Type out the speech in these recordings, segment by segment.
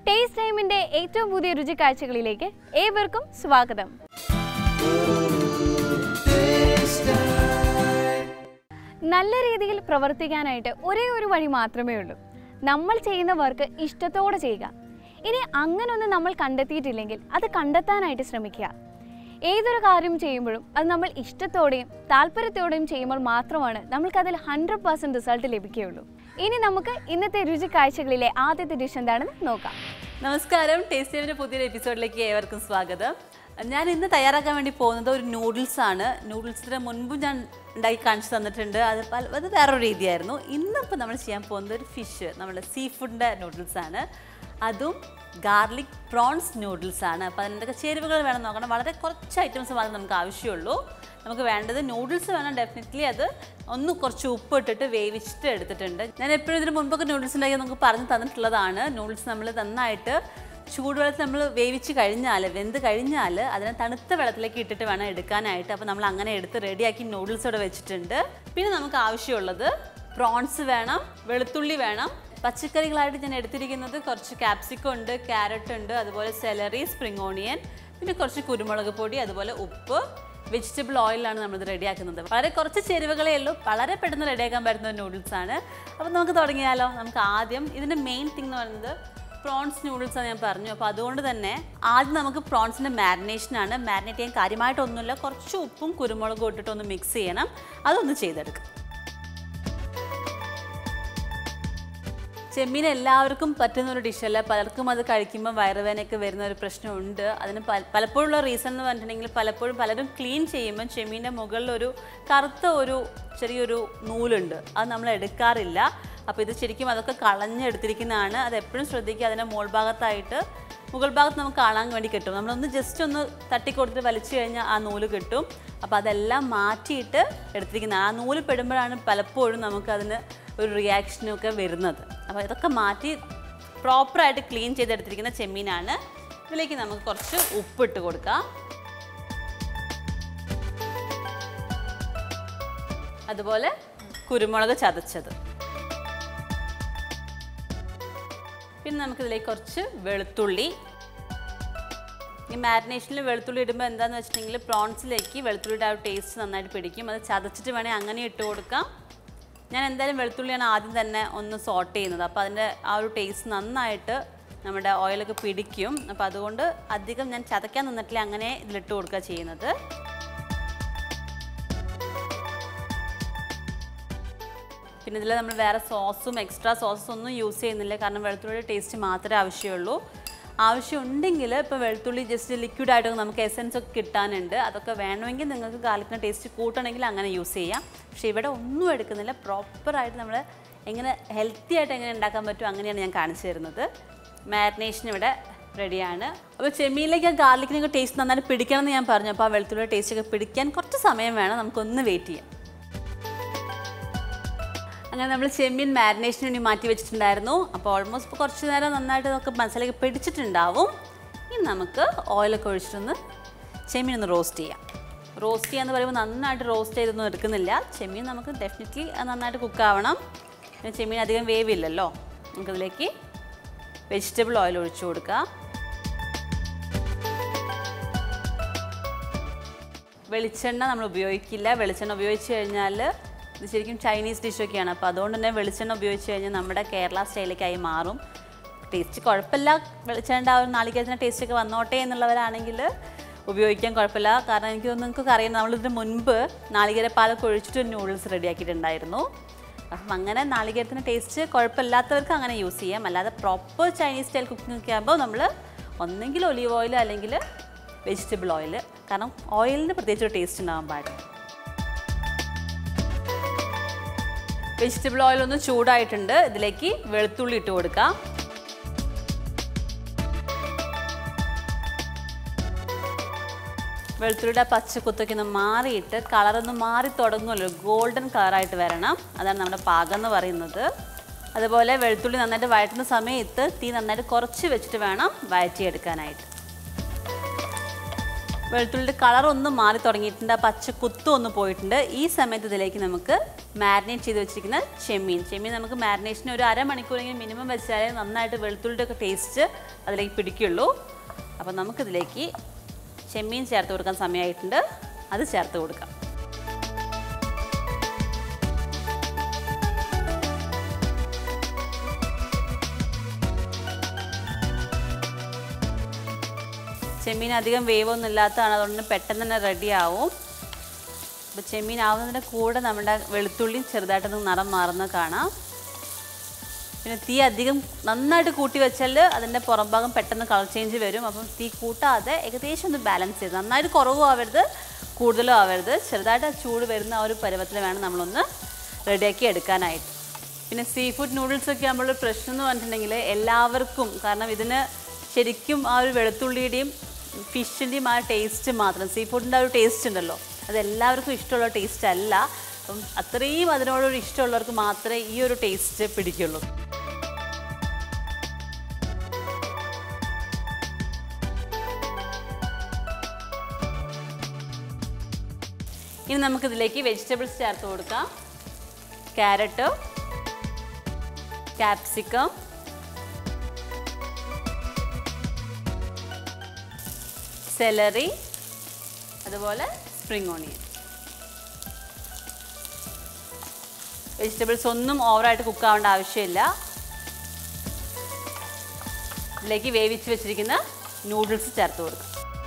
taste ടൈമിന്റെ ഏറ്റവും പുതിയ രുചി കാഴ്ചകളിലേക്ക് ഏവർക്കും സ്വാഗതം നല്ല രീതിയിൽ പ്രവർത്തിക്കാനായിട്ട് ഒരേ ഒരു വഴി മാത്രമേ ഉള്ളൂ നമ്മൾ ചെയ്യുന്ന വർക്ക് ഇഷ്ടത്തോടെ ചെയ്യുക ഇനി അങ്ങനൊന്നും നമ്മൾ കണ്ടെത്തിയിട്ടില്ലെങ്കിൽ അത് കണ്ടെത്താനായിട്ട് ശ്രമിക്കുക ഏതൊരു കാര്യം ചെയ്യുമ്പോഴും അത് നമ്മൾ ഇഷ്ടത്തോടെയും താല്പര്യത്തോടെയും ചെയ്യുമ്പോൾ മാത്രമാണ് നമ്മൾക്കതിൽ ഹൺഡ്രഡ് പെർസെൻറ്റ് റിസൾട്ട് ലഭിക്കുകയുള്ളൂ ഇനി നമുക്ക് ഇന്നത്തെ രുചി കാഴ്ചകളിലെ ആദ്യത്തെ ഡിഷ് എന്താണെന്ന് നോക്കാം നമസ്കാരം ടേസ്റ്റ് ടൈമിന്റെ പുതിയൊരു എപ്പിസോഡിലേക്ക് ഏവർക്കും സ്വാഗതം ഞാൻ ഇന്ന് തയ്യാറാക്കാൻ വേണ്ടി പോകുന്നത് ഒരു നൂഡിൽസ് ആണ് നൂഡിൽസിന് മുൻപ് ഞാൻ ഉണ്ടാക്കി കാണിച്ചു തന്നിട്ടുണ്ട് അത് പല അത് വേറൊരു രീതിയായിരുന്നു ഇന്നിപ്പോൾ നമ്മൾ ചെയ്യാൻ പോകുന്നത് ഒരു ഫിഷ് നമ്മുടെ സീ ഫുഡിൻ്റെ നൂഡിൽസ് ആണ് അതും ഗാർലിക് പ്രോൺസ് നൂഡിൽസ് ആണ് അപ്പോൾ അതിൻ്റെ ചേരുവകൾ വേണം നോക്കണം വളരെ കുറച്ച് ഐറ്റംസ് മാത്രമേ നമുക്ക് ആവശ്യമുള്ളൂ നമുക്ക് വേണ്ടത് നൂഡിൽസ് വേണം ഡെഫിനറ്റ്ലി അത് ഒന്ന് കുറച്ച് ഉപ്പ് ഇട്ടിട്ട് വേവിച്ചിട്ട് എടുത്തിട്ടുണ്ട് ഞാൻ എപ്പോഴും ഇതിന് മുൻപൊക്കെ നൂഡിൽസ് ഉണ്ടാക്കി നമുക്ക് പറഞ്ഞു തന്നിട്ടുള്ളതാണ് നൂഡിൽസ് നമ്മൾ നന്നായിട്ട് ചൂടുവെള്ളത്തിൽ നമ്മൾ വേവിച്ച് കഴിഞ്ഞാൽ വെന്ത് കഴിഞ്ഞാൽ അതിനെ തണുത്ത വെള്ളത്തിലേക്ക് ഇട്ടിട്ട് വേണം എടുക്കാനായിട്ട് അപ്പോൾ നമ്മൾ അങ്ങനെ എടുത്ത് റെഡിയാക്കി നൂഡിൽസ് ഇവിടെ വെച്ചിട്ടുണ്ട് പിന്നെ നമുക്ക് ആവശ്യമുള്ളത് പ്രോൺസ് വേണം വെളുത്തുള്ളി വേണം പച്ചക്കറികളായിട്ട് ഞാൻ എടുത്തിരിക്കുന്നത് കുറച്ച് ക്യാപ്സിക്കം ഉണ്ട് ക്യാരറ്റ് ഉണ്ട് അതുപോലെ സെലറി സ്പ്രിംഗ് ഓണിയൻ പിന്നെ കുറച്ച് കുരുമുളക് പൊടി അതുപോലെ ഉപ്പ് വെജിറ്റബിൾ ഓയിലാണ് നമ്മളിത് റെഡിയാക്കുന്നത് വളരെ കുറച്ച് ചേരുവകളേ ഉള്ളൂ വളരെ പെട്ടെന്ന് റെഡിയാക്കാൻ പറ്റുന്ന നൂഡിൽസ് ആണ് അപ്പോൾ നമുക്ക് തുടങ്ങിയാലോ നമുക്ക് ആദ്യം ഇതിൻ്റെ മെയിൻ തിങ് എന്ന് പറയുന്നത് പ്രോൺസ് നൂഡിൽസ് ആണ് ഞാൻ പറഞ്ഞു അപ്പോൾ അതുകൊണ്ട് തന്നെ ആദ്യം നമുക്ക് പ്രോൺസിൻ്റെ മാരിനേഷനാണ് മാരിനേറ്റ് ചെയ്യാൻ കാര്യമായിട്ടൊന്നുമില്ല കുറച്ച് ഉപ്പും കുരുമുളകും ഇട്ടിട്ട് ഒന്ന് മിക്സ് ചെയ്യണം അതൊന്ന് ചെയ്തെടുക്കാം ചെമ്മീൻ എല്ലാവർക്കും പറ്റുന്ന ഒരു ഡിഷല്ല പലർക്കും അത് കഴിക്കുമ്പോൾ വയറുവേനയൊക്കെ വരുന്ന ഒരു പ്രശ്നമുണ്ട് അതിന് പല പലപ്പോഴുള്ള റീസൺ എന്ന് പറഞ്ഞിട്ടുണ്ടെങ്കിൽ പലപ്പോഴും പലരും ക്ലീൻ ചെയ്യുമ്പോൾ ചെമ്മീൻ്റെ മുകളിൽ ഒരു കറുത്ത ഒരു ചെറിയൊരു നൂലുണ്ട് അത് നമ്മൾ എടുക്കാറില്ല അപ്പോൾ ഇത് ശരിക്കും അതൊക്കെ കളഞ്ഞെടുത്തിരിക്കുന്നതാണ് അത് എപ്പോഴും ശ്രദ്ധിക്കുക അതിൻ്റെ മുകൾ ഭാഗത്തായിട്ട് മുകൾ ഭാഗത്ത് നമുക്ക് കാണാൻ വേണ്ടി കിട്ടും നമ്മളൊന്ന് ജസ്റ്റ് ഒന്ന് തട്ടിക്കൊടുത്തിട്ട് വലിച്ചു കഴിഞ്ഞാൽ ആ നൂല് കിട്ടും അപ്പോൾ അതെല്ലാം മാറ്റിയിട്ട് എടുത്തിരിക്കുന്ന ആ നൂല് പെടുമ്പോഴാണ് പലപ്പോഴും നമുക്കതിന് ഒരു റിയാക്ഷനൊക്കെ വരുന്നത് അപ്പോൾ ഇതൊക്കെ മാറ്റി പ്രോപ്പറായിട്ട് ക്ലീൻ ചെയ്തെടുത്തിരിക്കുന്ന ചെമ്മീനാണ് ഇതിലേക്ക് നമുക്ക് കുറച്ച് ഉപ്പിട്ട് കൊടുക്കാം അതുപോലെ കുരുമുളക് ചതച്ചത് പിന്നെ നമുക്കിതിലേക്ക് കുറച്ച് വെളുത്തുള്ളി ഈ മാരിനേഷനിൽ വെളുത്തുള്ളി ഇടുമ്പോൾ എന്താണെന്ന് വെച്ചിട്ടുണ്ടെങ്കിൽ പ്രോൺസിലേക്ക് വെളുത്തുള്ളിയുടെ ആ ഒരു ടേസ്റ്റ് നന്നായിട്ട് പിടിക്കും അത് ചതച്ചിട്ട് വേണേൽ അങ്ങനെ ഇട്ട് കൊടുക്കാം ഞാൻ എന്തായാലും വെളുത്തുള്ളിയാണ് ആദ്യം തന്നെ ഒന്ന് സോട്ട് ചെയ്യുന്നത് അപ്പോൾ അതിൻ്റെ ആ ഒരു ടേസ്റ്റ് നന്നായിട്ട് നമ്മുടെ ഓയിലൊക്കെ പിടിക്കും അപ്പോൾ അതുകൊണ്ട് അധികം ഞാൻ ചതയ്ക്കാൻ നിന്നിട്ടില്ല അങ്ങനെ ഇതിലിട്ട് കൊടുക്കുക ചെയ്യുന്നത് പിന്നെ ഇതിൽ നമ്മൾ വേറെ സോസും എക്സ്ട്രാ സോസും ഒന്നും യൂസ് ചെയ്യുന്നില്ല കാരണം വെളുത്തുള്ളിയുടെ ടേസ്റ്റ് മാത്രമേ ആവശ്യമുള്ളൂ ആവശ്യമുണ്ടെങ്കിൽ ഇപ്പോൾ വെളുത്തുള്ളി ജസ്റ്റ് ലിക്വിഡായിട്ട് നമുക്ക് എസൻസ് ഒക്കെ കിട്ടാനുണ്ട് അതൊക്കെ വേണമെങ്കിൽ നിങ്ങൾക്ക് ഗാർലിക്കിൻ്റെ ടേസ്റ്റ് കൂട്ടണമെങ്കിൽ അങ്ങനെ യൂസ് ചെയ്യാം പക്ഷേ ഇവിടെ ഒന്നും എടുക്കുന്നില്ല പ്രോപ്പറായിട്ട് നമ്മൾ എങ്ങനെ ഹെൽത്തി ആയിട്ട് എങ്ങനെ ഉണ്ടാക്കാൻ പറ്റും അങ്ങനെയാണ് ഞാൻ കാണിച്ചു തരുന്നത് മാരിനേഷൻ ഇവിടെ റെഡിയാണ് അപ്പോൾ ചെമ്മീനിലേക്ക് ആ ഗാർലിക്കിനൊക്കെ ടേസ്റ്റ് നന്നായിട്ട് പിടിക്കണം എന്ന് ഞാൻ പറഞ്ഞു അപ്പോൾ ആ വെളുത്തുള്ളിയുടെ ടേസ്റ്റ് ഒക്കെ പിടിക്കാൻ കുറച്ച് സമയം വേണം നമുക്കൊന്ന് വെയിറ്റ് ചെയ്യാം അങ്ങനെ നമ്മൾ ചെമ്മീൻ മാരിനേഷന് വേണ്ടി മാറ്റി വെച്ചിട്ടുണ്ടായിരുന്നു അപ്പോൾ ഓൾമോസ്റ്റ് ഇപ്പോൾ കുറച്ച് നേരം നന്നായിട്ട് നമുക്ക് മസാലയൊക്കെ പിടിച്ചിട്ടുണ്ടാവും ഇനി നമുക്ക് ഓയിലൊക്കെ ഒഴിച്ചിട്ടൊന്ന് ചെമ്മീൻ ഒന്ന് റോസ്റ്റ് ചെയ്യാം റോസ്റ്റ് ചെയ്യാന്ന് പറയുമ്പോൾ നന്നായിട്ട് റോസ്റ്റ് ചെയ്തൊന്നും എടുക്കുന്നില്ല ചെമ്മീൻ നമുക്ക് ഡെഫിനറ്റ്ലി നന്നായിട്ട് കുക്കാവണം പിന്നെ ചെമ്മീൻ അധികം വേവില്ലല്ലോ നമുക്കതിലേക്ക് വെജിറ്റബിൾ ഓയിൽ ഒഴിച്ചു കൊടുക്കാം വെളിച്ചെണ്ണ നമ്മൾ ഉപയോഗിക്കില്ല വെളിച്ചെണ്ണ ഉപയോഗിച്ച് കഴിഞ്ഞാൽ ഇത് ശരിക്കും ചൈനീസ് ഡിഷൊക്കെയാണ് അപ്പോൾ അതുകൊണ്ട് തന്നെ വെളിച്ചെണ്ണ ഉപയോഗിച്ച് കഴിഞ്ഞാൽ നമ്മുടെ കേരള സ്റ്റൈലിലേക്കായി മാറും ടേസ്റ്റ് കുഴപ്പമില്ല വെളിച്ചെണ്ണ ആ ഒരു നാളികേരത്തിൻ്റെ ടേസ്റ്റൊക്കെ വന്നോട്ടെ എന്നുള്ളവരാണെങ്കിൽ ഉപയോഗിക്കാൻ കുഴപ്പമില്ല കാരണം എനിക്ക് തോന്നുന്നു നിങ്ങൾക്ക് അറിയാം നമ്മളിതിന് മുൻപ് നാളികേരപ്പാലൊക്കെ ഒഴിച്ചിട്ട് നൂഡിൽസ് റെഡിയാക്കിയിട്ടുണ്ടായിരുന്നു അപ്പം അങ്ങനെ നാളികേരത്തിൻ്റെ ടേസ്റ്റ് കുഴപ്പമില്ലാത്തവർക്ക് അങ്ങനെ യൂസ് ചെയ്യാം അല്ലാതെ പ്രോപ്പർ ചൈനീസ് സ്റ്റൈൽ കുക്കിംഗ് ഒക്കെ ആകുമ്പോൾ നമ്മൾ ഒന്നെങ്കിൽ ഒലീവ് ഓയിൽ അല്ലെങ്കിൽ വെജിറ്റബിൾ ഓയിൽ കാരണം ഓയിലിന് പ്രത്യേകിച്ച് ഒരു ടേസ്റ്റ് ഉണ്ടാകാൻ പാടില്ല വെജിറ്റബിൾ ഓയിൽ ഒന്ന് ചൂടായിട്ടുണ്ട് ഇതിലേക്ക് വെളുത്തുള്ളി ഇട്ട് കൊടുക്കാം വെളുത്തുള്ളിയുടെ പച്ചക്കുത്തൊക്കെ ഒന്ന് മാറിയിട്ട് കളറൊന്ന് മാറി തുടങ്ങുമല്ലോ ഗോൾഡൻ കളറായിട്ട് വരണം അതാണ് നമ്മുടെ പാകം എന്ന് പറയുന്നത് അതുപോലെ വെളുത്തുള്ളി നന്നായിട്ട് വഴറ്റുന്ന സമയത്ത് തീ നന്നായിട്ട് കുറച്ച് വെച്ചിട്ട് വേണം വഴറ്റിയെടുക്കാനായിട്ട് വെളുത്തുള്ളിയുടെ കളർ ഒന്ന് മാറി തുടങ്ങിയിട്ടുണ്ട് ആ പച്ച കുത്തും ഒന്ന് പോയിട്ടുണ്ട് ഈ സമയത്ത് ഇതിലേക്ക് നമുക്ക് മാരിനേറ്റ് ചെയ്ത് വെച്ചിരിക്കുന്ന ചെമ്മീൻ ചെമ്മീൻ നമുക്ക് മാരിനേഷന് ഒരു അരമണിക്കൂറെങ്കിലും മിനിമം വെച്ചാലേ നന്നായിട്ട് വെളുത്തുള്ളിയുടെ ഒക്കെ ടേസ്റ്റ് അതിലേക്ക് പിടിക്കുള്ളൂ അപ്പോൾ നമുക്കിതിലേക്ക് ചെമ്മീൻ ചേർത്ത് കൊടുക്കാൻ സമയമായിട്ടുണ്ട് അത് ചേർത്ത് കൊടുക്കാം ചെമ്മീൻ അധികം വേവൊന്നും ഇല്ലാത്തതാണ് അതുകൊണ്ട് പെട്ടെന്ന് തന്നെ റെഡി ആവും അപ്പോൾ ചെമ്മീൻ ആവുന്നതിൻ്റെ കൂടെ നമ്മുടെ വെളുത്തുള്ളിയും ചെറുതായിട്ടൊന്ന് നിറം മാറുന്നത് കാണാം പിന്നെ തീ അധികം നന്നായിട്ട് കൂട്ടി വെച്ചാൽ അതിൻ്റെ പുറം ഭാഗം പെട്ടെന്ന് കളർ ചേഞ്ച് വരും അപ്പം തീ കൂട്ടാതെ ഏകദേശം ഒന്ന് ബാലൻസ് ചെയ്ത് നന്നായിട്ട് കുറവും ആവരുത് കൂടുതലും ആവരുത് ചെറുതായിട്ട് ആ ചൂട് വരുന്ന ആ ഒരു പരുവത്തിൽ വേണം നമ്മളൊന്ന് റെഡിയാക്കി എടുക്കാനായിട്ട് പിന്നെ സീ ഫുഡ് നൂഡിൽസ് ഒക്കെ ആകുമ്പോൾ പ്രശ്നം എന്ന് പറഞ്ഞിട്ടുണ്ടെങ്കിൽ എല്ലാവർക്കും കാരണം ഇതിന് ശരിക്കും ആ ഒരു വെളുത്തുള്ളിയുടെയും ഫിഷിൻ്റെയും ആ ടേസ്റ്റ് മാത്രം സീ ഫുഡിൻ്റെ ആ ഒരു ടേസ്റ്റ് ഉണ്ടല്ലോ അത് എല്ലാവർക്കും ഇഷ്ടമുള്ള ടേസ്റ്റ് അല്ല അപ്പം അത്രയും അതിനോടൊരു ഇഷ്ടമുള്ളവർക്ക് മാത്രമേ ഈ ഒരു ടേസ്റ്റ് പിടിക്കുള്ളൂ ഇനി നമുക്കിതിലേക്ക് വെജിറ്റബിൾസ് ചേർത്ത് കൊടുക്കാം ക്യാരറ്റ് ക്യാപ്സിക്കം സെലറി അതുപോലെ സ്പ്രിംഗ് ഓണിയൻ വെജിറ്റബിൾസ് ഒന്നും ഓവറായിട്ട് കുക്ക് ആവേണ്ട ആവശ്യമില്ല ഇതിലേക്ക് വേവിച്ച് വെച്ചിരിക്കുന്ന നൂഡിൽസ് ചേർത്ത് കൊടുക്കാം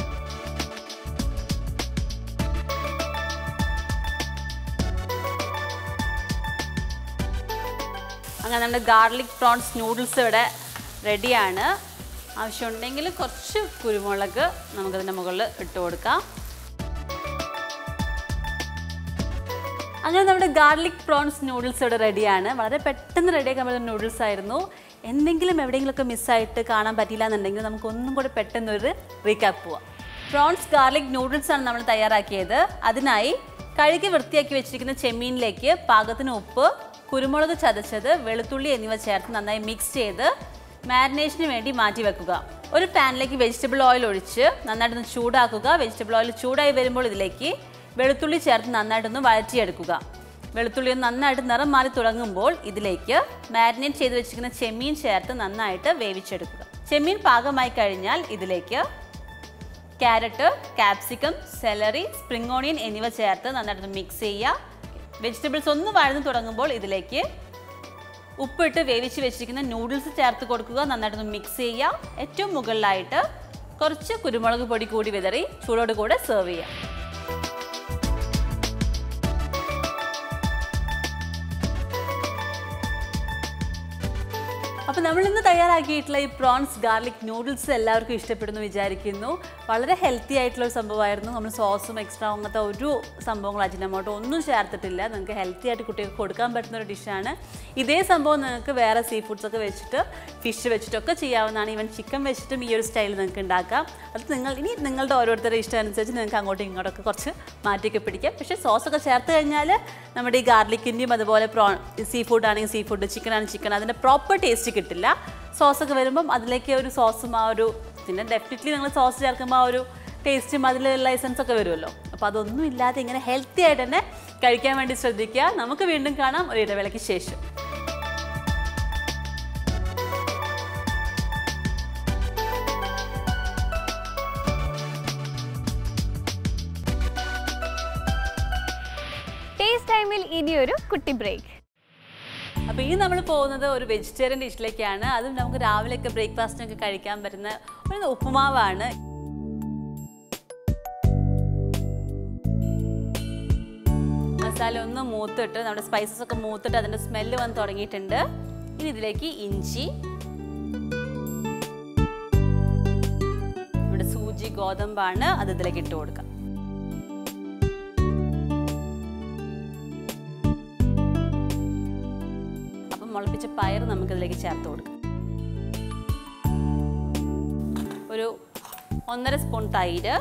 അങ്ങനെ നമ്മുടെ ഗാർലിക് പ്രോൺസ് നൂഡിൽസ് ഇവിടെ റെഡിയാണ് ആവശ്യമുണ്ടെങ്കിൽ കുറച്ച് കുരുമുളക് നമുക്കതിൻ്റെ മുകളിൽ ഇട്ട് കൊടുക്കാം അങ്ങനെ നമ്മുടെ ഗാർലിക് പ്രോൺസ് നൂഡിൽസ് ഇവിടെ റെഡിയാണ് വളരെ പെട്ടെന്ന് റെഡിയാക്കാൻ പറ്റുന്ന നൂഡിൽസ് ആയിരുന്നു എന്തെങ്കിലും എവിടെയെങ്കിലുമൊക്കെ മിസ്സായിട്ട് കാണാൻ പറ്റില്ല എന്നുണ്ടെങ്കിൽ നമുക്ക് ഒന്നും കൂടെ പെട്ടെന്ന് ഒരു റീക്യാപ്പ് പോവാം പ്രോൺസ് ഗാർലിക് നൂഡിൽസ് ആണ് നമ്മൾ തയ്യാറാക്കിയത് അതിനായി കഴുകി വൃത്തിയാക്കി വെച്ചിരിക്കുന്ന ചെമ്മീനിലേക്ക് പാകത്തിന് ഉപ്പ് കുരുമുളക് ചതച്ചത് വെളുത്തുള്ളി എന്നിവ ചേർത്ത് നന്നായി മിക്സ് ചെയ്ത് മാരിനേഷന് വേണ്ടി മാറ്റി വെക്കുക ഒരു പാനിലേക്ക് വെജിറ്റബിൾ ഓയിൽ ഒഴിച്ച് നന്നായിട്ടൊന്ന് ചൂടാക്കുക വെജിറ്റബിൾ ഓയിൽ ചൂടായി വരുമ്പോൾ ഇതിലേക്ക് വെളുത്തുള്ളി ചേർത്ത് നന്നായിട്ടൊന്ന് വഴറ്റിയെടുക്കുക വെളുത്തുള്ളി ഒന്ന് നന്നായിട്ട് നിറം മാറി തുടങ്ങുമ്പോൾ ഇതിലേക്ക് മാരിനേറ്റ് ചെയ്ത് വെച്ചിരിക്കുന്ന ചെമ്മീൻ ചേർത്ത് നന്നായിട്ട് വേവിച്ചെടുക്കുക ചെമ്മീൻ പാകമായി കഴിഞ്ഞാൽ ഇതിലേക്ക് carrot capsicum celery spring onion എന്നിവ ചേർത്ത് നന്നായിട്ട് മിക്സ് ചെയ്യുക വെജിറ്റബിൾസ് ഒന്ന് വഴന്നു തുടങ്ങുമ്പോൾ ഇതിലേക്ക് ഉപ്പിട്ട് വേവിച്ച് വെച്ചിരിക്കുന്ന നൂഡിൽസ് ചേർത്ത് കൊടുക്കുക നന്നായിട്ടൊന്ന് മിക്സ് ചെയ്യുക ഏറ്റവും മുകളിലായിട്ട് കുറച്ച് കുരുമുളക് പൊടി കൂടി വിതറി ചൂടോട് കൂടെ സെർവ് ചെയ്യാം അപ്പോൾ നമ്മൾ ഇന്ന് തയ്യാറാക്കിയിട്ടുള്ള ഈ പ്രോൺസ് ഗാർലിക് നൂഡിൽസ് എല്ലാവർക്കും ഇഷ്ടപ്പെടുന്നു വിചാരിക്കുന്നു വളരെ ഹെൽത്തി ആയിട്ടുള്ള ഒരു സംഭവമായിരുന്നു നമ്മൾ സോസും എക്സ്ട്രാ അങ്ങനത്തെ ഒരു സംഭവങ്ങൾ അജിനമോട്ടോ ഒന്നും ചേർത്തിട്ടില്ല നിങ്ങൾക്ക് ഹെൽത്തി ആയിട്ട് കുട്ടികൾക്ക് കൊടുക്കാൻ പറ്റുന്ന ഒരു ഡിഷാണ് ഇതേ സംഭവം നിങ്ങൾക്ക് വേറെ സീ ഫുഡ്സ് ഒക്കെ വെച്ചിട്ട് ഫിഷ് വെച്ചിട്ടൊക്കെ ചെയ്യാവുന്നതാണ് ഈവൻ ചിക്കൻ വെച്ചിട്ടും ഈ ഒരു സ്റ്റൈൽ നിങ്ങൾക്ക് ഉണ്ടാക്കാം അത് നിങ്ങൾ ഇനി നിങ്ങളുടെ ഓരോരുത്തരുടെ ഇഷ്ടം അനുസരിച്ച് നിങ്ങൾക്ക് അങ്ങോട്ടും ഇങ്ങോട്ടൊക്കെ കുറച്ച് മാറ്റിയൊക്കെ പിടിക്കാം പക്ഷേ സോസൊക്കെ ചേർത്ത് കഴിഞ്ഞാൽ നമ്മുടെ ഈ ഗാർലിക്കിൻ്റെയും അതുപോലെ പ്രോ സീ ഫുഡ് ആണെങ്കിൽ സീ ഫുഡ് ചിക്കൻ ആണെങ്കിൽ ചിക്കൻ അതിൻ്റെ പ്രോപ്പർ ടേസ്റ്റ് കിട്ടില്ല സോസൊക്കെ വരുമ്പം അതിലേക്ക് ഒരു സോസും ആ ഒരു പിന്നെ ഡെഫിനറ്റ്ലി നിങ്ങൾ സോസ് ചേർക്കുമ്പോൾ ആ ഒരു ടേസ്റ്റും അതിലുള്ള എസൻസ് ഒക്കെ വരുമല്ലോ അപ്പോൾ അതൊന്നും ഇല്ലാതെ ഇങ്ങനെ ഹെൽത്തി ആയിട്ട് തന്നെ കഴിക്കാൻ വേണ്ടി ശ്രദ്ധിക്കുക നമുക്ക് വീണ്ടും കാണാം ഒരു ഇടവേളയ്ക്ക് ശേഷം ടേസ്റ്റ് ടൈമിൽ ഇനിയൊരു കുട്ടി ബ്രേക്ക് അപ്പോൾ ഇനി നമ്മൾ പോകുന്നത് ഒരു വെജിറ്റേറിയൻ ഡിഷിലേക്കാണ് അതും നമുക്ക് രാവിലെയൊക്കെ ബ്രേക്ക്ഫാസ്റ്റിനൊക്കെ കഴിക്കാൻ പറ്റുന്ന ഒരു ഉപ്പുമാവാണ് മസാല ഒന്ന് മൂത്തിട്ട് നമ്മുടെ സ്പൈസസ് ഒക്കെ മൂത്തിട്ട് അതിൻ്റെ സ്മെല്ല് വന്ന് തുടങ്ങിയിട്ടുണ്ട് ഇനി ഇതിലേക്ക് ഇഞ്ചി ഇവിടെ സൂചി ഗോതമ്പാണ് അത് ഇതിലേക്ക് ഇട്ട് കൊടുക്കാം അപ്പം മുളപ്പിച്ച പയർ നമുക്കിതിലേക്ക് ചേർത്ത് കൊടുക്കാം ഒരു ഒന്നര സ്പൂൺ തൈര്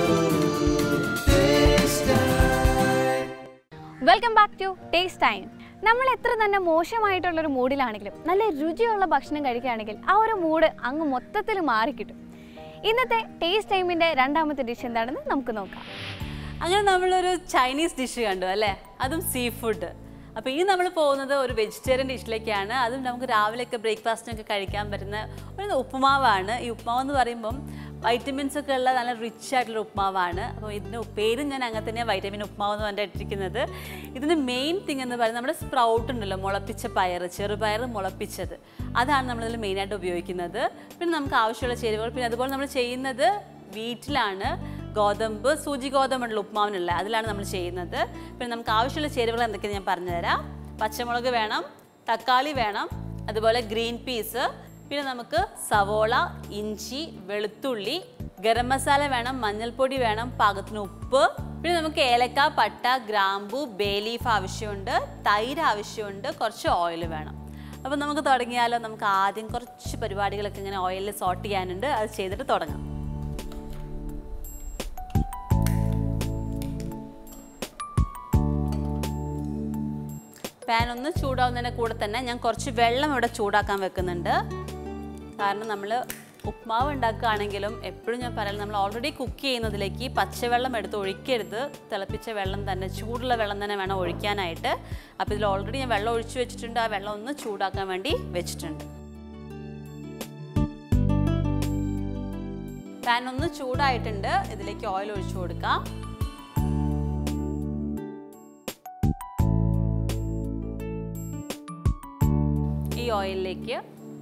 welcome back to Taste Time നമ്മൾ എത്ര തന്നെ മോശമായിട്ടുള്ളൊരു മൂഡിലാണെങ്കിലും നല്ല രുചിയുള്ള ഭക്ഷണം കഴിക്കുകയാണെങ്കിൽ ആ ഒരു മൂഡ് അങ്ങ് മൊത്തത്തിൽ മാറിക്കിട്ടും ഇന്നത്തെ ടേസ്റ്റ് ടൈമിൻ്റെ രണ്ടാമത്തെ ഡിഷ് എന്താണെന്ന് നമുക്ക് നോക്കാം അങ്ങനെ നമ്മളൊരു ചൈനീസ് ഡിഷ് കണ്ടു അല്ലേ അതും സീ ഫുഡ് അപ്പോൾ ഇനി നമ്മൾ പോകുന്നത് ഒരു വെജിറ്റേറിയൻ ഡിഷിലേക്കാണ് അതും നമുക്ക് രാവിലെയൊക്കെ ബ്രേക്ക്ഫാസ്റ്റിനൊക്കെ കഴിക്കാൻ പറ്റുന്ന ഒരു ഉപ്പുമാവാണ് ഈ ഉപ്പുമാവ് എന്ന് പറയുമ്പം വൈറ്റമിൻസ് ഒക്കെ ഉള്ള നല്ല റിച്ച് ആയിട്ടുള്ള ഉപ്പുമാവാണ് അപ്പോൾ ഇതിൻ്റെ പേരും ഞാൻ അങ്ങനെ തന്നെയാണ് വൈറ്റമിൻ ഉപ്പുമാവ് എന്ന് പറഞ്ഞിട്ടിരിക്കുന്നത് ഇതിൻ്റെ മെയിൻ തിങ് എന്ന് പറയുന്നത് നമ്മുടെ സ്പ്രൗട്ട് ഉണ്ടല്ലോ മുളപ്പിച്ച പയർ ചെറുപയർ മുളപ്പിച്ചത് അതാണ് നമ്മളിതിൽ മെയിനായിട്ട് ഉപയോഗിക്കുന്നത് പിന്നെ നമുക്ക് ആവശ്യമുള്ള ചേരുവകൾ പിന്നെ അതുപോലെ നമ്മൾ ചെയ്യുന്നത് വീട്ടിലാണ് ഗോതമ്പ് സൂചി ഗോതമ്പുള്ള ഉപ്മാവിനുള്ള അതിലാണ് നമ്മൾ ചെയ്യുന്നത് പിന്നെ നമുക്ക് ആവശ്യമുള്ള ചേരുവകൾ എന്തൊക്കെയാണ് ഞാൻ പറഞ്ഞുതരാം പച്ചമുളക് വേണം തക്കാളി വേണം അതുപോലെ ഗ്രീൻ പീസ് പിന്നെ നമുക്ക് സവോള ഇഞ്ചി വെളുത്തുള്ളി ഗരം മസാല വേണം മഞ്ഞൾപ്പൊടി വേണം പാകത്തിന് ഉപ്പ് പിന്നെ നമുക്ക് ഏലക്ക പട്ട ഗ്രാമ്പു ബേ ലീഫ് ആവശ്യമുണ്ട് തൈര് ആവശ്യമുണ്ട് കുറച്ച് ഓയിൽ വേണം അപ്പോൾ നമുക്ക് തുടങ്ങിയാലോ നമുക്ക് ആദ്യം കുറച്ച് പരിപാടികളൊക്കെ ഇങ്ങനെ ഓയിലിൽ സോട്ട് ചെയ്യാനുണ്ട് അത് ചെയ്തിട്ട് തുടങ്ങാം പാൻ ഒന്ന് ചൂടാവുന്നതിൻ്റെ കൂടെ തന്നെ ഞാൻ കുറച്ച് വെള്ളം ഇവിടെ ചൂടാക്കാൻ വെക്കുന്നുണ്ട് കാരണം നമ്മൾ ഉപ്മാവ് ഉണ്ടാക്കുകയാണെങ്കിലും എപ്പോഴും ഞാൻ പറയാം നമ്മൾ ഓൾറെഡി കുക്ക് ചെയ്യുന്നതിലേക്ക് പച്ചവെള്ളം എടുത്ത് ഒഴിക്കരുത് തിളപ്പിച്ച വെള്ളം തന്നെ ചൂടുള്ള വെള്ളം തന്നെ വേണം ഒഴിക്കാനായിട്ട് അപ്പോൾ ഇതിൽ ഓൾറെഡി ഞാൻ വെള്ളം ഒഴിച്ചു വെച്ചിട്ടുണ്ട് ആ വെള്ളം ഒന്ന് ചൂടാക്കാൻ വേണ്ടി വെച്ചിട്ടുണ്ട് പാൻ ഒന്ന് ചൂടായിട്ടുണ്ട് ഇതിലേക്ക് ഓയിൽ ഒഴിച്ചു കൊടുക്കാം ഈ ഓയിലിലേക്ക്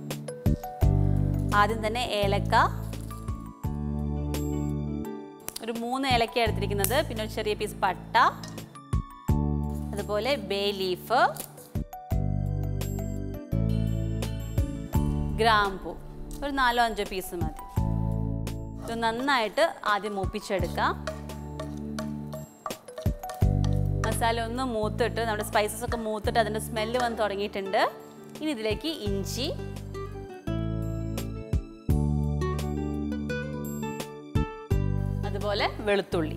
ആദ്യം തന്നെ ഏലക്ക ഒരു മൂന്ന് ഏലക്ക എടുത്തിരിക്കുന്നത് പിന്നെ ഒരു ചെറിയ പീസ് പട്ട അതുപോലെ ബേ ലീഫ് ഗ്രാമ്പു ഒരു നാലോ അഞ്ചോ പീസ് മതി ഇത് നന്നായിട്ട് ആദ്യം മൂപ്പിച്ചെടുക്കാം മസാല ഒന്ന് മൂത്തിട്ട് നമ്മുടെ സ്പൈസസ് ഒക്കെ മൂത്തിട്ട് അതിൻ്റെ സ്മെല്ല് വന്ന് തുടങ്ങിയിട്ടുണ്ട് ഇനി ഇതിലേക്ക് ഇഞ്ചി അതുപോലെ വെളുത്തുള്ളി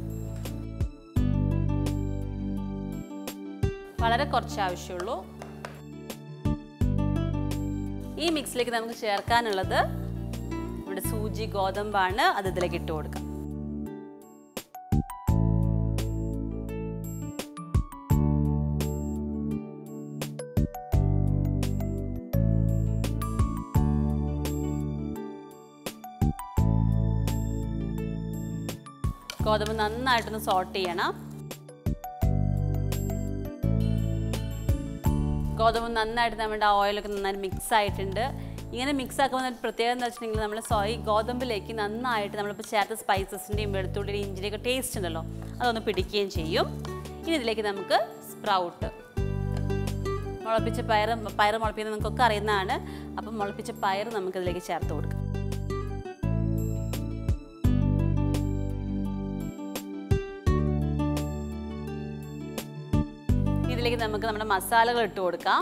വളരെ കുറച്ച് ആവശ്യമുള്ളൂ ഈ മിക്സിലേക്ക് നമുക്ക് ചേർക്കാനുള്ളത് ഇവിടെ സൂചി ഗോതമ്പാണ് അത് ഇതിലേക്ക് ഇട്ട് കൊടുക്കാം ഗോതമ്പ് നന്നായിട്ടൊന്ന് സോട്ട് ചെയ്യണം ഗോതമ്പ് നന്നായിട്ട് നമ്മുടെ ഓയിലൊക്കെ നന്നായിട്ട് മിക്സ് ആയിട്ടുണ്ട് ഇങ്ങനെ മിക്സ് ആക്കുമ്പോൾ ഒരു പ്രത്യേകത എന്ന് വെച്ചിട്ടുണ്ടെങ്കിൽ നമ്മൾ സോയി ഗോതമ്പിലേക്ക് നന്നായിട്ട് നമ്മളിപ്പോൾ ചേർത്ത സ്പൈസസിൻ്റെയും വെളുത്തുള്ളിയുടെയും ഇഞ്ചിൻ്റെയൊക്കെ ടേസ്റ്റ് ഉണ്ടല്ലോ അതൊന്ന് പിടിക്കുകയും ചെയ്യും ഇനി ഇതിലേക്ക് നമുക്ക് സ്പ്രൗട്ട് മുളപ്പിച്ച പയർ പയർ മുളപ്പിക്കുന്നത് നിങ്ങൾക്കൊക്കെ അറിയുന്നതാണ് അപ്പം മുളപ്പിച്ച പയർ നമുക്കിതിലേക്ക് ചേർത്ത് കൊടുക്കാം ഇതിലേക്ക് നമുക്ക് നമ്മുടെ മസാലകൾ ഇട്ട് കൊടുക്കാം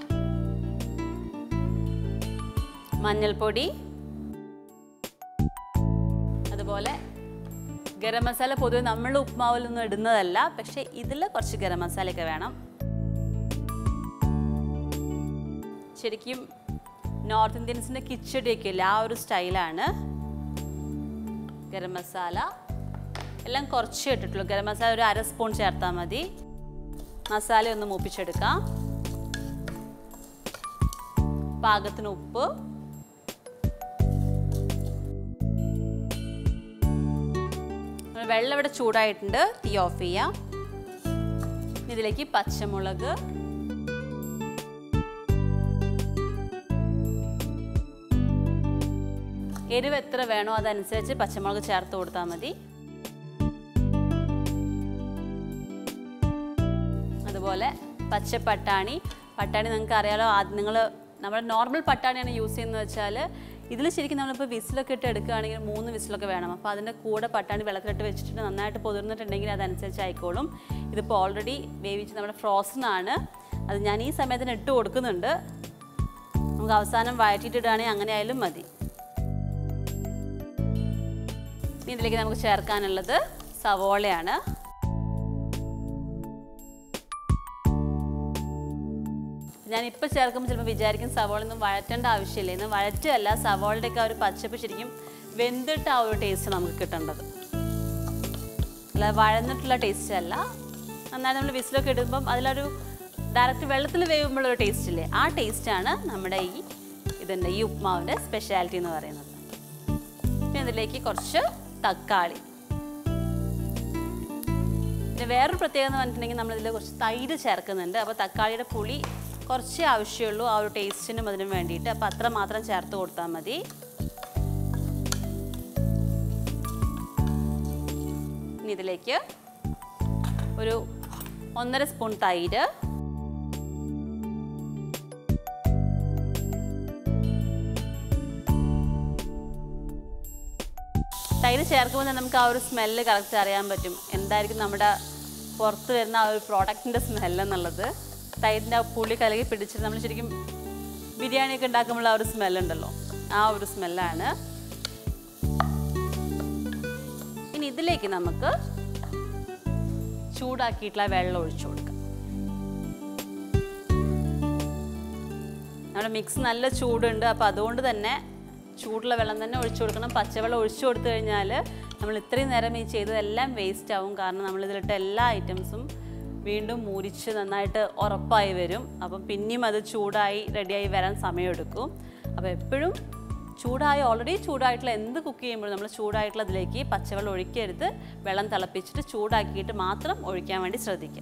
മഞ്ഞൾപ്പൊടി അതുപോലെ ഗരം മസാല പൊതുവെ നമ്മൾ ഉപ്മാവിലൊന്നും ഇടുന്നതല്ല പക്ഷെ ഇതിൽ കുറച്ച് ഗരം മസാലയൊക്കെ വേണം ശരിക്കും നോർത്ത് ഇന്ത്യൻസിൻ്റെ കിച്ചടിയൊക്കെ ഇല്ല ആ ഒരു സ്റ്റൈലാണ് ഗരം മസാല എല്ലാം കുറച്ച് ഇട്ടിട്ടുള്ളൂ ഗരം മസാല ഒരു അര സ്പൂൺ ചേർത്താൽ മതി മസാല ഒന്ന് മൂപ്പിച്ചെടുക്കാം പാകത്തിന് ഉപ്പ് വെള്ളം ഇവിടെ ചൂടായിട്ടുണ്ട് തീ ഓഫ് ചെയ്യാം ഇതിലേക്ക് പച്ചമുളക് എരിവ് എത്ര വേണോ അതനുസരിച്ച് പച്ചമുളക് ചേർത്ത് കൊടുത്താൽ മതി അതുപോലെ പച്ച പട്ടാണി പട്ടാണി നിങ്ങൾക്ക് അറിയാലോ ആദ്യം നിങ്ങൾ നമ്മൾ നോർമൽ പട്ടാണിയാണ് യൂസ് ചെയ്യുന്നത് വെച്ചാൽ ഇതിൽ ശരിക്കും നമ്മളിപ്പോൾ വിസിലൊക്കെ ഇട്ട് എടുക്കുകയാണെങ്കിൽ മൂന്ന് വിസിലൊക്കെ വേണം അപ്പോൾ അതിൻ്റെ കൂടെ പട്ടാണി വെള്ളത്തിലിട്ട് വെച്ചിട്ട് നന്നായിട്ട് പൊതിർന്നിട്ടുണ്ടെങ്കിൽ അതനുസരിച്ച് ആയിക്കോളും ഇതിപ്പോൾ ഓൾറെഡി വേവിച്ച് നമ്മുടെ ഫ്രോസൺ ആണ് അത് ഞാൻ ഈ സമയത്തിന് ഇട്ട് കൊടുക്കുന്നുണ്ട് നമുക്ക് അവസാനം വഴറ്റിയിട്ടിടുകയാണെങ്കിൽ അങ്ങനെ ആയാലും മതി ഇനി ഇതിലേക്ക് നമുക്ക് ചേർക്കാനുള്ളത് സവോളയാണ് ഞാൻ ഇപ്പോൾ ചേർക്കുമ്പോൾ ചിലപ്പോൾ വിചാരിക്കും സവോള ഒന്നും വഴറ്റേണ്ട ആവശ്യമില്ല ഇന്ന് വഴറ്റല്ല സവോളയുടെയൊക്കെ ആ ഒരു പച്ചപ്പ് ശരിക്കും വെന്തിട്ട് ആ ഒരു ടേസ്റ്റ് നമുക്ക് കിട്ടേണ്ടത് അല്ല വഴന്നിട്ടുള്ള ടേസ്റ്റ് അല്ല നന്നായി നമ്മൾ വിസിലൊക്കെ ഇടുമ്പം അതിലൊരു ഡയറക്റ്റ് വെള്ളത്തിൽ വേവുമ്പോഴൊരു ടേസ്റ്റ് ഇല്ലേ ആ ടേസ്റ്റാണ് നമ്മുടെ ഈ ഇതിൻ്റെ ഈ ഉപ്മാവിൻ്റെ സ്പെഷ്യാലിറ്റി എന്ന് പറയുന്നത് പിന്നെ ഇതിലേക്ക് കുറച്ച് തക്കാളി പിന്നെ വേറൊരു പ്രത്യേകത എന്ന് പറഞ്ഞിട്ടുണ്ടെങ്കിൽ നമ്മളിതിൽ കുറച്ച് തൈര് ചേർക്കുന്നുണ്ട് അപ്പോൾ തക്കാളിയുടെ പുളി കുറച്ചേ ആവശ്യമുള്ളൂ ആ ഒരു ടേസ്റ്റിനും അതിനും വേണ്ടിയിട്ട് അപ്പോൾ അത്ര മാത്രം ചേർത്ത് കൊടുത്താൽ മതി ഇനി ഇതിലേക്ക് ഒരു ഒന്നര സ്പൂൺ തൈര് തൈര് ചേർക്കുമ്പോൾ തന്നെ നമുക്ക് ആ ഒരു സ്മെല്ല് കറക്റ്റ് അറിയാൻ പറ്റും എന്തായിരിക്കും നമ്മുടെ പുറത്ത് വരുന്ന ആ ഒരു പ്രോഡക്റ്റിൻ്റെ സ്മെല്ല് എന്നുള്ളത് തൈരിൻ്റെ ആ പുളി കലകി പിടിച്ചിട്ട് നമ്മൾ ശരിക്കും ബിരിയാണിയൊക്കെ ഉണ്ടാക്കുമ്പോൾ ആ ഒരു സ്മെല്ലുണ്ടല്ലോ ആ ഒരു സ്മെല്ലാണ് ഇനി ഇതിലേക്ക് നമുക്ക് ചൂടാക്കിയിട്ടുള്ള വെള്ളം ഒഴിച്ചു കൊടുക്കാം നമ്മുടെ മിക്സ് നല്ല ചൂടുണ്ട് അപ്പോൾ അതുകൊണ്ട് തന്നെ ചൂടുള്ള വെള്ളം തന്നെ ഒഴിച്ചു കൊടുക്കണം പച്ചവെള്ളം ഒഴിച്ചു കൊടുത്തു കഴിഞ്ഞാൽ നമ്മൾ ഇത്രയും നേരം ഈ ചെയ്തതെല്ലാം വേസ്റ്റ് ആവും കാരണം നമ്മൾ ഇതിലിട്ട എല്ലാ ഐറ്റംസും വീണ്ടും മുരിച്ച് നന്നായിട്ട് ഉറപ്പായി വരും അപ്പം പിന്നെയും അത് ചൂടായി റെഡിയായി വരാൻ സമയമെടുക്കും അപ്പോൾ എപ്പോഴും ചൂടായി ഓൾറെഡി ചൂടായിട്ടുള്ള എന്ത് കുക്ക് ചെയ്യുമ്പോഴും നമ്മൾ ചൂടായിട്ടുള്ള ഇതിലേക്ക് പച്ചവെള്ളം ഒഴിക്കരുത് വെള്ളം തിളപ്പിച്ചിട്ട് ചൂടാക്കിയിട്ട് മാത്രം ഒഴിക്കാൻ വേണ്ടി ശ്രദ്ധിക്കുക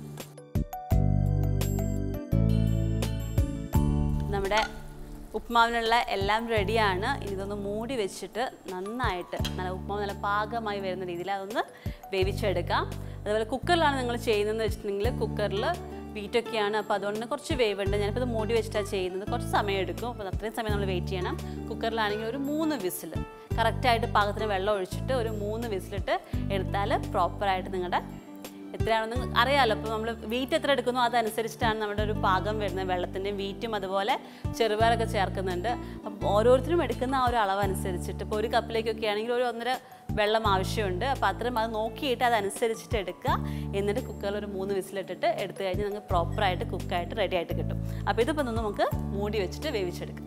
നമ്മുടെ ഉപ്മാവിനുള്ള എല്ലാം റെഡിയാണ് ഇനി ഇതൊന്ന് മൂടി വെച്ചിട്ട് നന്നായിട്ട് നല്ല ഉപ്മാവ് നല്ല പാകമായി വരുന്ന രീതിയിൽ അതൊന്ന് വേവിച്ചെടുക്കാം അതുപോലെ കുക്കറിലാണ് നിങ്ങൾ ചെയ്യുന്നതെന്ന് വെച്ചിട്ടുണ്ടെങ്കിൽ കുക്കറിൽ വീറ്റൊക്കെയാണ് അപ്പോൾ അതുകൊണ്ട് തന്നെ കുറച്ച് വേവുണ്ട് ഞാനിപ്പോൾ ഇത് മൂടി വെച്ചിട്ടാണ് ചെയ്യുന്നത് കുറച്ച് സമയം എടുക്കും അപ്പോൾ അത്രയും സമയം നമ്മൾ വെയിറ്റ് ചെയ്യണം കുക്കറിലാണെങ്കിൽ ഒരു മൂന്ന് വിസിൽ കറക്റ്റായിട്ട് പാകത്തിന് വെള്ളം ഒഴിച്ചിട്ട് ഒരു മൂന്ന് വിസിലിട്ട് എടുത്താൽ പ്രോപ്പറായിട്ട് നിങ്ങളുടെ എത്രയാണെന്ന് അറിയാമല്ലോ അപ്പോൾ നമ്മൾ വീറ്റ് എത്ര എടുക്കുന്നോ അതനുസരിച്ചിട്ടാണ് നമ്മുടെ ഒരു പാകം വരുന്നത് വെള്ളത്തിൻ്റെയും വീറ്റും അതുപോലെ ചെറുപയറൊക്കെ ചേർക്കുന്നുണ്ട് അപ്പം ഓരോരുത്തരും എടുക്കുന്ന ആ ഒരു അളവ് അനുസരിച്ചിട്ട് ഇപ്പോൾ ഒരു കപ്പിലേക്കൊക്കെ ആണെങ്കിൽ ഒരു ഒന്നര വെള്ളം ആവശ്യമുണ്ട് അപ്പോൾ അത്രയും അത് നോക്കിയിട്ട് അതനുസരിച്ചിട്ട് എടുക്കുക എന്നിട്ട് കുക്കറിൽ ഒരു മൂന്ന് വിസിലിട്ടിട്ട് എടുത്തു കഴിഞ്ഞാൽ നിങ്ങൾക്ക് പ്രോപ്പറായിട്ട് കുക്കായിട്ട് റെഡി ആയിട്ട് കിട്ടും അപ്പോൾ ഇതിപ്പോൾ ഒന്ന് നമുക്ക് മൂടി വെച്ചിട്ട് വേവിച്ചെടുക്കാം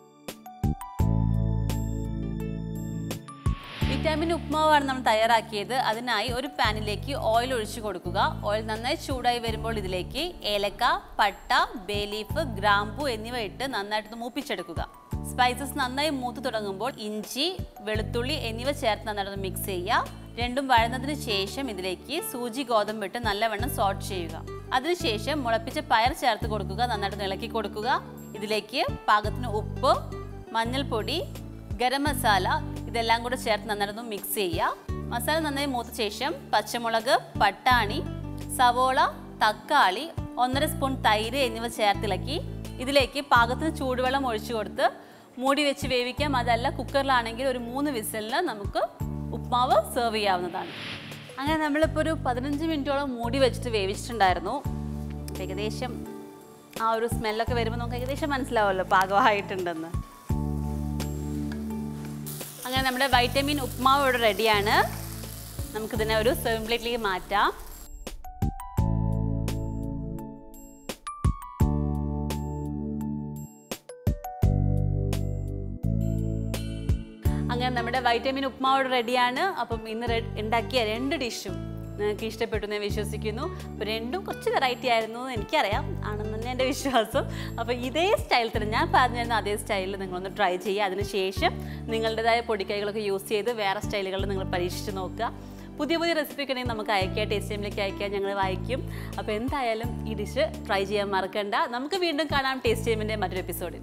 വിറ്റാമിൻ ഉപ്മാവാണ് നമ്മൾ തയ്യാറാക്കിയത് അതിനായി ഒരു പാനിലേക്ക് ഓയിൽ ഒഴിച്ചു കൊടുക്കുക ഓയിൽ നന്നായി ചൂടായി വരുമ്പോൾ ഇതിലേക്ക് ഏലക്ക പട്ട ബേ ലീഫ് ഗ്രാമ്പു എന്നിവ ഇട്ട് നന്നായിട്ട് മൂപ്പിച്ചെടുക്കുക സ്പൈസസ് നന്നായി മൂത്ത് തുടങ്ങുമ്പോൾ ഇഞ്ചി വെളുത്തുള്ളി എന്നിവ ചേർത്ത് നന്നായിട്ട് മിക്സ് ചെയ്യുക രണ്ടും വഴന്നതിന് ശേഷം ഇതിലേക്ക് സൂചി ഗോതമ്പ് ഇട്ട് നല്ലവണ്ണം സോട്ട് ചെയ്യുക അതിനുശേഷം മുളപ്പിച്ച പയർ ചേർത്ത് കൊടുക്കുക നന്നായിട്ട് ഇളക്കി കൊടുക്കുക ഇതിലേക്ക് പാകത്തിന് ഉപ്പ് മഞ്ഞൾപ്പൊടി ഗരം മസാല ഇതെല്ലാം കൂടെ ചേർത്ത് നന്നായിട്ട് മിക്സ് ചെയ്യുക മസാല നന്നായി മൂത്ത ശേഷം പച്ചമുളക് പട്ടാണി സവോള തക്കാളി ഒന്നര സ്പൂൺ തൈര് എന്നിവ ചേർത്തിളക്കി ഇതിലേക്ക് പാകത്തിന് ചൂടുവെള്ളം ഒഴിച്ചു കൊടുത്ത് മൂടി വെച്ച് വേവിക്കാം അതല്ല കുക്കറിലാണെങ്കിൽ ഒരു മൂന്ന് വിസലിന് നമുക്ക് ഉപ്മാവ് സെർവ് ചെയ്യാവുന്നതാണ് അങ്ങനെ നമ്മളിപ്പോൾ ഒരു പതിനഞ്ച് മിനിറ്റോളം മൂടി വെച്ചിട്ട് വേവിച്ചിട്ടുണ്ടായിരുന്നു അപ്പോൾ ഏകദേശം ആ ഒരു സ്മെല്ലൊക്കെ വരുമ്പോൾ നമുക്ക് ഏകദേശം മനസ്സിലാവുമല്ലോ പാകമായിട്ടുണ്ടെന്ന് അങ്ങനെ നമ്മുടെ വൈറ്റമിൻ ഉപ്മാവ് ഇവിടെ റെഡിയാണ് നമുക്കിതിനെ ഒരു സെർവിംഗ് പ്ലേറ്റിലേക്ക് മാറ്റാം അങ്ങനെ നമ്മുടെ വൈറ്റമിൻ ഉപ്മാവ് ഇവിടെ റെഡിയാണ് അപ്പം ഇന്ന് റെ- ഉണ്ടാക്കിയ രണ്ട് ഡിഷും നിങ്ങൾക്ക് ഇഷ്ടപ്പെട്ടു എന്ന് ഞാൻ വിശ്വസിക്കുന്നു അപ്പോൾ രണ്ടും കുറച്ച് വെറൈറ്റി ആയിരുന്നു എന്ന് എനിക്കറിയാം ആണെന്ന് തന്നെ എൻ്റെ വിശ്വാസം അപ്പോൾ ഇതേ സ്റ്റൈൽ തന്നെ ഞാൻ പറഞ്ഞു തരുന്ന അതേ സ്റ്റൈലിൽ നിങ്ങളൊന്ന് ട്രൈ ചെയ്യുക അതിനുശേഷം നിങ്ങളുടേതായ പൊടിക്കൈകളൊക്കെ യൂസ് ചെയ്ത് വേറെ സ്റ്റൈലുകളിൽ നിങ്ങൾ പരീക്ഷിച്ച് നോക്കുക പുതിയ പുതിയ റെസിപ്പി ഒക്കെ ഉണ്ടെങ്കിൽ നമുക്ക് അയക്കുക ടേസ്റ്റ് ടൈമിലേക്ക് അയക്കുക ഞങ്ങൾ വായിക്കും അപ്പോൾ എന്തായാലും ഈ ഡിഷ് ട്രൈ ചെയ്യാൻ മറക്കണ്ട നമുക്ക് വീണ്ടും കാണാം ടേസ്റ്റ് ടൈമിൻ്റെ മറ്റൊരു എപ്പിസോഡിൽ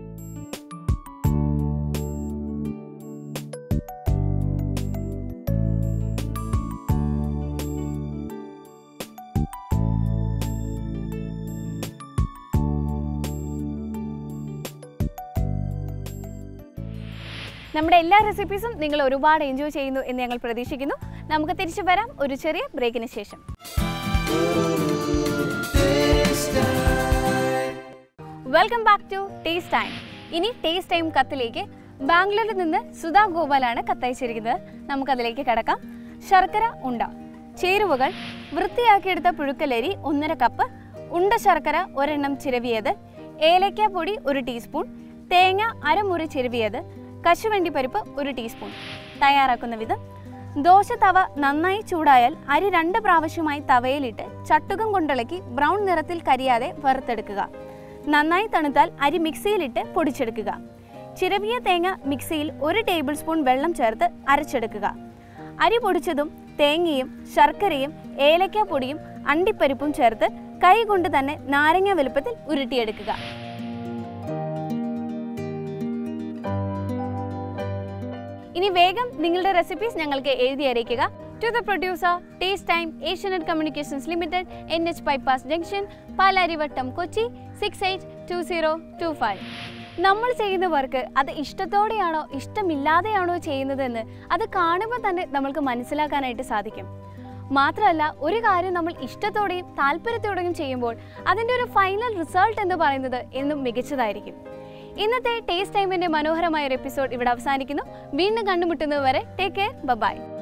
നമ്മുടെ എല്ലാ റെസിപ്പീസും നിങ്ങൾ ഒരുപാട് എൻജോയ് ചെയ്യുന്നു എന്ന് ഞങ്ങൾ പ്രതീക്ഷിക്കുന്നു നമുക്ക് തിരിച്ചു വരാം ഒരു ചെറിയ ബ്രേക്കിന് ശേഷം welcome back to Taste Time ഇനി ടേസ്റ്റ് ടൈം കത്തിലേക്ക് ബാംഗ്ലൂരിൽ നിന്ന് സുധാ ഗോപാലാണ് കത്തയച്ചിരിക്കുന്നത് നമുക്കതിലേക്ക് കിടക്കാം ശർക്കര ഉണ്ട ചേരുവകൾ വൃത്തിയാക്കിയെടുത്ത പുഴുക്കലരി ഒന്നര കപ്പ് ഉണ്ട ശർക്കര ഒരെണ്ണം ചിരവിയത് ഏലക്ക പൊടി ഒരു ടീസ്പൂൺ തേങ്ങ അരമുറി ചെരുവിയത് കശുവണ്ടി പരിപ്പ് ഒരു ടീസ്പൂൺ തയ്യാറാക്കുന്ന വിധം ദോശ തവ നന്നായി ചൂടായാൽ അരി രണ്ട് പ്രാവശ്യമായി തവയിലിട്ട് ചട്ടുകം കൊണ്ടിളക്കി ബ്രൗൺ നിറത്തിൽ കരിയാതെ വറുത്തെടുക്കുക നന്നായി തണുത്താൽ അരി മിക്സിയിലിട്ട് പൊടിച്ചെടുക്കുക ചിരവിയ തേങ്ങ മിക്സിയിൽ ഒരു ടേബിൾ സ്പൂൺ വെള്ളം ചേർത്ത് അരച്ചെടുക്കുക അരി പൊടിച്ചതും തേങ്ങയും ശർക്കരയും ഏലക്ക പൊടിയും അണ്ടിപ്പരിപ്പും ചേർത്ത് കൈ കൊണ്ട് തന്നെ നാരങ്ങ വലുപ്പത്തിൽ ഉരുട്ടിയെടുക്കുക ഇനി വേഗം നിങ്ങളുടെ റെസിപ്പീസ് ഞങ്ങൾക്ക് എഴുതി അറിയിക്കുക to the producer Taste Time Asianet communications limited N H bypass junction Palarivattom Kochi six eight two zero two five നമ്മൾ ചെയ്യുന്ന വർക്ക് അത് ഇഷ്ടത്തോടെയാണോ ഇഷ്ടമില്ലാതെയാണോ ചെയ്യുന്നതെന്ന് അത് കാണുമ്പോൾ തന്നെ നമ്മൾക്ക് മനസ്സിലാക്കാനായിട്ട് സാധിക്കും മാത്രമല്ല ഒരു കാര്യം നമ്മൾ ഇഷ്ടത്തോടെയും താല്പര്യത്തോടെയും ചെയ്യുമ്പോൾ അതിൻ്റെ ഒരു ഫൈനൽ റിസൾട്ട് എന്ന് പറയുന്നത് എന്നും മികച്ചതായിരിക്കും ഇന്നത്തെ ടേസ്റ്റ് ടൈമിൻ്റെ മനോഹരമായ ഒരു എപ്പിസോഡ് ഇവിടെ അവസാനിക്കുന്നു വീണ്ടും കണ്ടുമുട്ടുന്നതുവരെ ടേക്ക് കെയർ ബൈ